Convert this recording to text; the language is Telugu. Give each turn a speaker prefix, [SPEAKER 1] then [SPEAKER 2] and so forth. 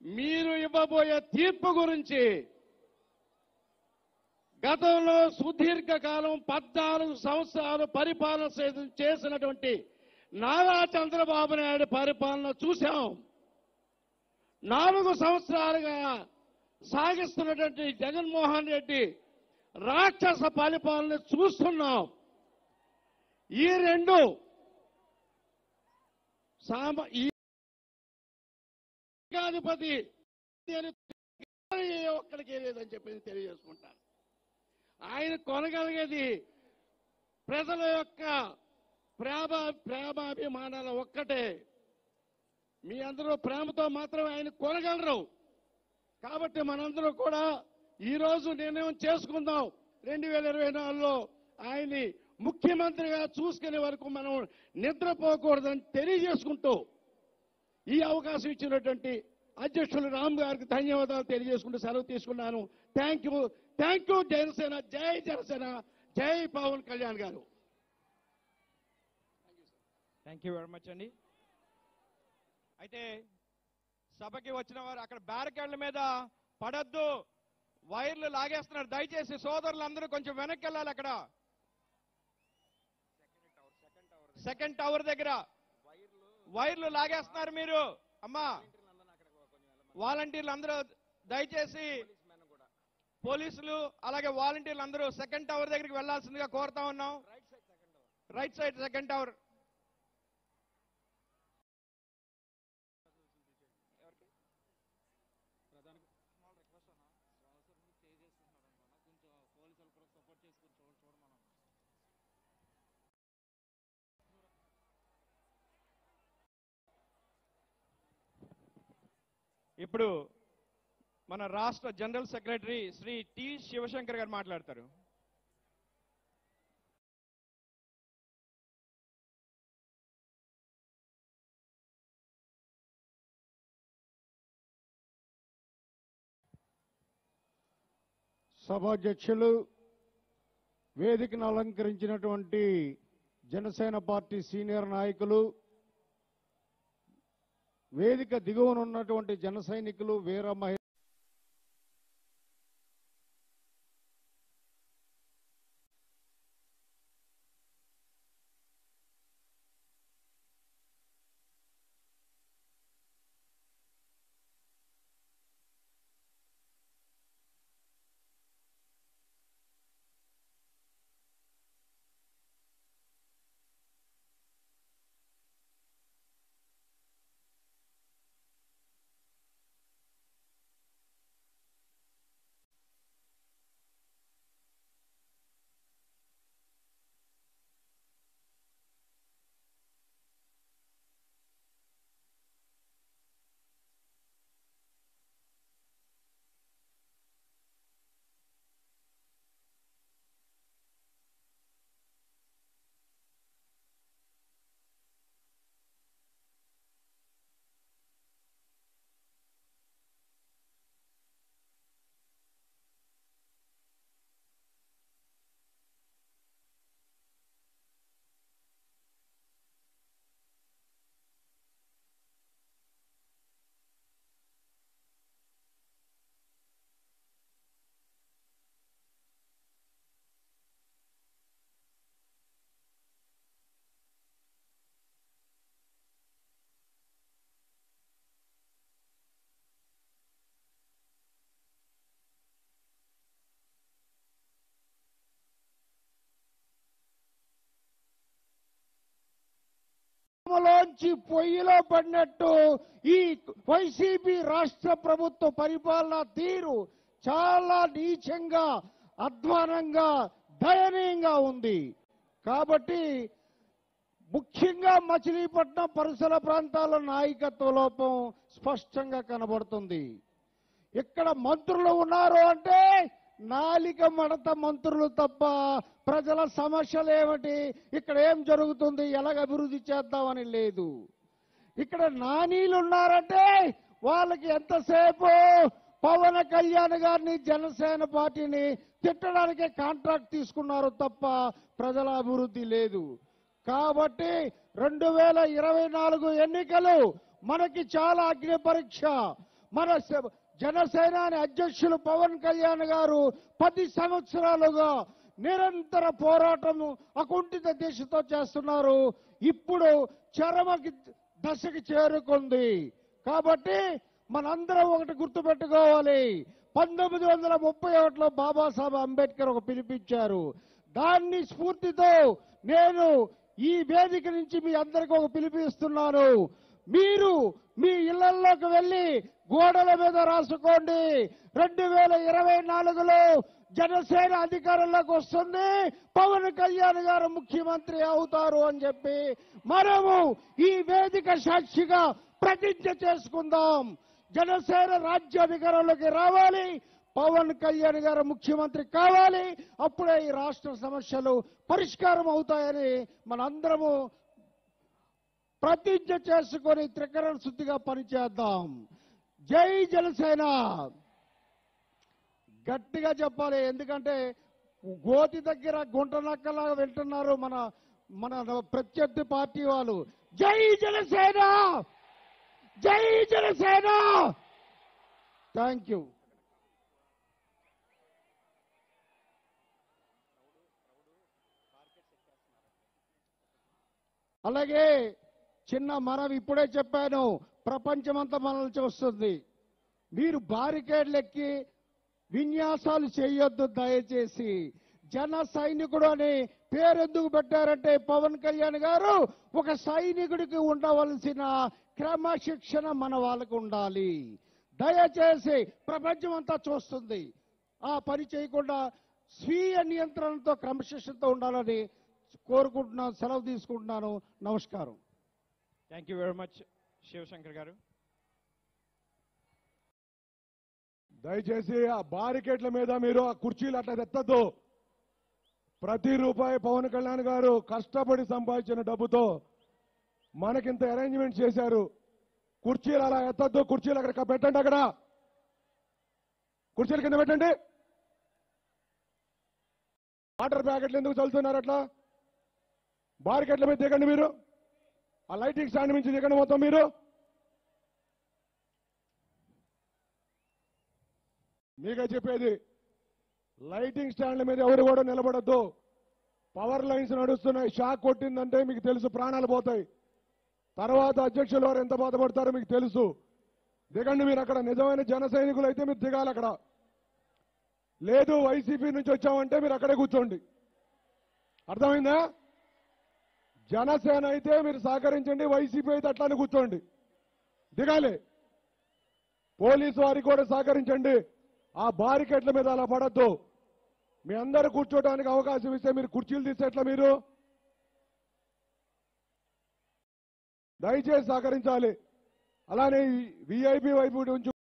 [SPEAKER 1] మీరు ఇవ్వబోయే తీర్పు గురించి గతంలో సుదీర్ఘ కాలం పద్నాలుగు సంవత్సరాలు పరిపాలన చే- చేసినటువంటి నారా చంద్రబాబు నాయుడు పరిపాలన చూశాం నాలుగు సంవత్సరాలుగా సాగిస్తున్నటువంటి జగన్మోహన్ రెడ్డి రాక్షస పరిపాలన చూస్తున్నాం ఈ రెండు సామ ఈ ఏకాధిపతి అని ఏ ఒక్కడికి లేదని చెప్పి తెలియజేసుకుంటాను ఆయన కొనగలిగేది ప్రజల యొక్క ప్రేమ ప్రేమాభిమానాలు ఒక్కటే మీ అందరూ ప్రేమతో మాత్రమే ఆయన కొనగలరు కాబట్టి మనందరూ కూడా ఈ రోజు నిర్ణయం చేసుకుందాం రెండు వేల ఇరవై నాలుగులో ఆయన్ని ముఖ్యమంత్రిగా చూసుకునే వరకు మనం నిద్రపోకూడదని తెలియజేసుకుంటూ ఈ అవకాశం ఇచ్చినటువంటి అధ్యక్షులు రామ్ గారికి ధన్యవాదాలు తెలియజేసుకుంటూ సెలవు తీసుకున్నాను thank you thank you Janasena జై జనసేన జై పవన్ కళ్యాణ్ గారు
[SPEAKER 2] థ్యాంక్ యూ వెరీ మచ్ అండి అయితే సభకి వచ్చిన వారు అక్కడ బ్యారికేడ్ల మీద పడద్దు వైర్లు లాగేస్తున్నారు దయచేసి సోదరులందరూ కొంచెం వెనక్కి వెళ్ళాలి అక్కడ సెకండ్ టవర్ దగ్గర వైర్లు లాగేస్తున్నారు మీరు అమ్మా వాలంటీర్లు అందరూ దయచేసి పోలీసులు అలాగే వాలంటీర్లు అందరూ సెకండ్ టవర్ దగ్గరికి వెళ్లాల్సిందిగా కోరుతా ఉన్నాం రైట్ సైడ్ సెకండ్ టవర్ ఇప్పుడు మన రాష్ట్ర general secretary Shri T Sivashankar గారు మాట్లాడతారు
[SPEAKER 1] సభాధ్యక్షులు వేదికను అలంకరించినటువంటి జనసేన పార్టీ సీనియర్ నాయకులు వేదిక దిగువన ఉన్నటువంటి జన సైనికులు వీర మహి లోంచి పొయ్యిలో పడినట్టు ఈ వైసీపీ రాష్ట్ర ప్రభుత్వ పరిపాలన తీరు చాలా నీచంగా అధ్వానంగా దయనీయంగా ఉంది కాబట్టి ముఖ్యంగా మచిలీపట్నం పరిసర ప్రాంతాల నాయకత్వ లోపం స్పష్టంగా కనబడుతుంది ఇక్కడ మంత్రులు ఉన్నారు అంటే నాలిక మడత మంత్రులు తప్ప ప్రజల సమస్యలు ఏమిటి ఇక్కడ ఏం జరుగుతుంది ఎలాగ అభివృద్ధి చేద్దామని లేదు ఇక్కడ నానీలు ఉన్నారంటే వాళ్ళకి ఎంతసేపు పవన్ కళ్యాణ్ గారిని జనసేన పార్టీని తిట్టడానికే కాంట్రాక్ట్ తీసుకున్నారు తప్ప ప్రజల అభివృద్ధి లేదు కాబట్టి రెండు వేల ఇరవై నాలుగు ఎన్నికలు మనకి చాలా అగ్ని పరీక్ష
[SPEAKER 3] మన స- జనసేనాని అధ్యక్షులు పవన్ కళ్యాణ్ గారు పది సంవత్సరాలుగా నిరంతర పోరాటము అకుంఠిత దిశతో చేస్తున్నారు ఇప్పుడు చరమకి దశకి చేరుకుంది కాబట్టి మనందరం ఒకటి గుర్తుపెట్టుకోవాలి పంతొమ్మిది వందల ముప్పై ఒకటిలో బాబాసాహెబ్ అంబేద్కర్ ఒక పిలిపించారు దాన్ని స్ఫూర్తితో నేను ఈ వేదిక నుంచి మీ అందరికీ ఒక పిలిపిస్తున్నాను మీరు మీ ఇళ్లలోకి వెళ్ళి గోడల మీద రాసుకోండి రెండు వేల ఇరవై నాలుగులో జనసేన అధికారంలోకి వస్తుంది పవన్ కళ్యాణ్ గారు ముఖ్యమంత్రి అవుతారు అని చెప్పి మనము ఈ వేదిక సాక్షిగా ప్రతిజ్ఞ చేసుకుందాం జనసేన రాజ్యాధికారంలోకి రావాలి పవన్ కళ్యాణ్ గారు ముఖ్యమంత్రి కావాలి అప్పుడే ఈ రాష్ట్ర సమస్యలు పరిష్కారం అవుతాయని మనందరము ప్రతిజ్ఞ చేసుకొని త్రికరణ శుద్ధిగా పనిచేద్దాం జై జనసేన గట్టిగా చెప్పాలి ఎందుకంటే గోతి దగ్గర గుంట నక్కలాగా వింటున్నారు మన మన ప్రత్యర్థి పార్టీ వాళ్ళు జై జనసేన జై జనసేన థ్యాంక్ యూ అలాగే చిన్న మనం ఇప్పుడే చెప్పాను ప్రపంచమంతా మనల్ని చూస్తుంది మీరు బారికేడ్లు ఎక్కి విన్యాసాలు చేయొద్దు దయచేసి జన సైనికుడు అని పేరెందుకు పెట్టారంటే పవన్ కళ్యాణ్ గారు ఒక సైనికుడికి ఉండవలసిన క్రమశిక్షణ మన వాళ్ళకు ఉండాలి దయచేసి ప్రపంచమంతా చూస్తుంది ఆ పని చేయకుండా స్వీయ నియంత్రణతో క్రమశిక్షణతో ఉండాలని కోరుకుంటున్నాను సెలవు తీసుకుంటున్నాను నమస్కారం
[SPEAKER 2] thank you very much Sivashankar గారు
[SPEAKER 4] దయచేసి ఆ బారికేట్ల మీద మీరు ఆ కుర్చీలు అట్లా ఎత్తద్దు ప్రతి రూపాయి పవన్ కళ్యాణ్ గారు కష్టపడి సంపాదించిన డబ్బుతో మనకింత అరేంజ్మెంట్ చేశారు కుర్చీలు అలా ఎత్తద్దు కుర్చీలు అక్కడ పెట్టండి అక్కడ కుర్చీల కింద పెట్టండి వాటర్ ప్యాకెట్లు ఎందుకు చల్లుతున్నారు అట్లా బారికెట్ల మీద దిగండి మీరు ఆ లైటింగ్ స్టాండ్ నుంచి దిగండి మొత్తం మీరు మీకే చెప్పేది లైటింగ్ స్టాండ్ల మీద ఎవరు కూడా నిలబడద్దు పవర్ లైన్స్ నడుస్తున్నాయి షాక్ కొట్టిందంటే మీకు తెలుసు ప్రాణాలు పోతాయి తర్వాత అధ్యక్షులు వారు ఎంత బాధపడతారో మీకు తెలుసు దిగండి మీరు అక్కడ నిజమైన జన సైనికులు అయితే మీరు దిగాలి అక్కడ లేదు వైసీపీ నుంచి వచ్చామంటే మీరు అక్కడే కూర్చోండి అర్థమైందా జనసేన అయితే మీరు సహకరించండి వైసీపీ అయితే అట్లానే కూర్చోండి దిగాలి పోలీసు వారికి కూడా సహకరించండి ఆ బారికెట్ల మీద అలా పడద్దు మీ అందరూ కూర్చోడానికి అవకాశం ఇస్తే మీరు కుర్చీలు తీసేట్లా మీరు దయచేసి సహకరించాలి అలానే విఐపి వైపు నుంచి